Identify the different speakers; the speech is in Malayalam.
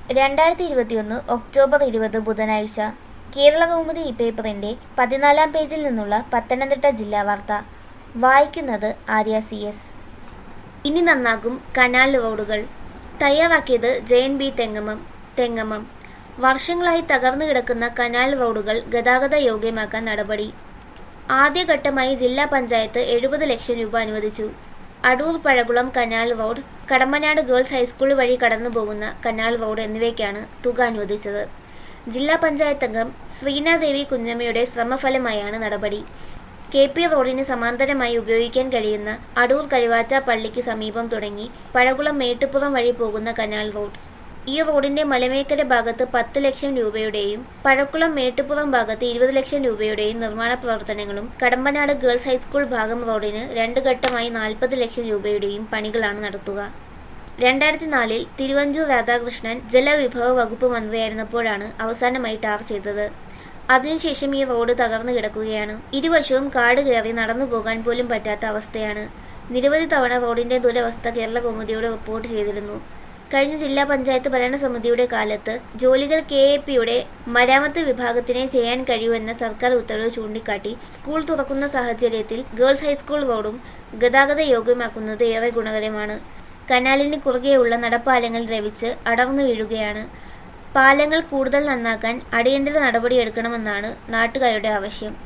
Speaker 1: രണ്ടായിരത്തി ഇരുപത്തിയൊന്ന് ഒക്ടോബർ ഇരുപത് ബുധനാഴ്ച കേരള കൗമുദി ഈ പേപ്പറിന്റെ പതിനാലാം പേജിൽ നിന്നുള്ള പത്തനംതിട്ട ജില്ലാ വാർത്ത വായിക്കുന്നത് ആര്യ സി എസ് ഇനി നന്നാകും കനാൽ റോഡുകൾ തയ്യാറാക്കിയത് ജയൻ ബി തെങ്ങമം തെങ്ങമം വർഷങ്ങളായി തകർന്നു കിടക്കുന്ന കനാൽ റോഡുകൾ ഗതാഗത യോഗ്യമാക്കാൻ നടപടി ആദ്യഘട്ടമായി ജില്ലാ പഞ്ചായത്ത് എഴുപത് ലക്ഷം രൂപ അനുവദിച്ചു Adoor Pazhakulam canal road Kadampanad girls high school വഴി കടന്നു പോകുന്ന കനാൽ റോഡ് എന്നിവയ്ക്കാണ് തുക അനുവദിച്ചത് ജില്ലാ പഞ്ചായത്ത് അംഗം ശ്രീനാദേവി കുഞ്ഞമ്മയുടെ ശ്രമഫലമായാണ് നടപടി കെ പി റോഡിന് സമാന്തരമായി ഉപയോഗിക്കാൻ കഴിയുന്ന അടൂർ കരുവാറ്റ പള്ളിക്ക് സമീപം തുടങ്ങി പഴകുളം മേട്ടുപുറം വഴി പോകുന്ന കനാൽ റോഡ് ഈ റോഡിന്റെ മലമേക്കര ഭാഗത്ത് പത്ത് ലക്ഷം രൂപയുടെയും പഴക്കുളം മേട്ടുപുറം ഭാഗത്ത് ഇരുപത് ലക്ഷം രൂപയുടെയും നിർമ്മാണ പ്രവർത്തനങ്ങളും കടമ്പനാട് ഗേൾസ് ഹൈസ്കൂൾ ഭാഗം റോഡിന് രണ്ട് ഘട്ടമായി നാൽപ്പത് ലക്ഷം രൂപയുടെയും പണികളാണ് നടത്തുക രണ്ടായിരത്തി നാലിൽ തിരുവഞ്ചൂർ രാധാകൃഷ്ണൻ ജലവിഭവ വകുപ്പ് മന്ത്രിയായിരുന്നപ്പോഴാണ് അവസാനമായി ടാർ ചെയ്തത് അതിനുശേഷം ഈ റോഡ് തകർന്നു കിടക്കുകയാണ് ഇരുവശവും കാട് കയറി നടന്നു പോകാൻ പോലും പറ്റാത്ത അവസ്ഥയാണ് നിരവധി തവണ റോഡിന്റെ ദുരവസ്ഥ കേരള കൗമുദിയോട് റിപ്പോർട്ട് ചെയ്തിരുന്നു കഴിഞ്ഞ ജില്ലാ പഞ്ചായത്ത് ഭരണസമിതിയുടെ കാലത്ത് ജോലികൾ കെ എ പിയുടെ മരാമത്ത് വിഭാഗത്തിനെ ചെയ്യാൻ കഴിയൂവെന്ന സർക്കാർ ഉത്തരവ് ചൂണ്ടിക്കാട്ടി സ്കൂൾ തുറക്കുന്ന സാഹചര്യത്തിൽ ഗേൾസ് ഹൈസ്കൂൾ റോഡും ഗതാഗത യോഗ്യമാക്കുന്നത് ഏറെ ഗുണകരമാണ് കനാലിന് കുറുകെയുള്ള നടപ്പാലങ്ങൾ ദ്രവിച്ച് അടർന്നു വീഴുകയാണ് പാലങ്ങൾ കൂടുതൽ നന്നാക്കാൻ അടിയന്തര നടപടിയെടുക്കണമെന്നാണ് നാട്ടുകാരുടെ ആവശ്യം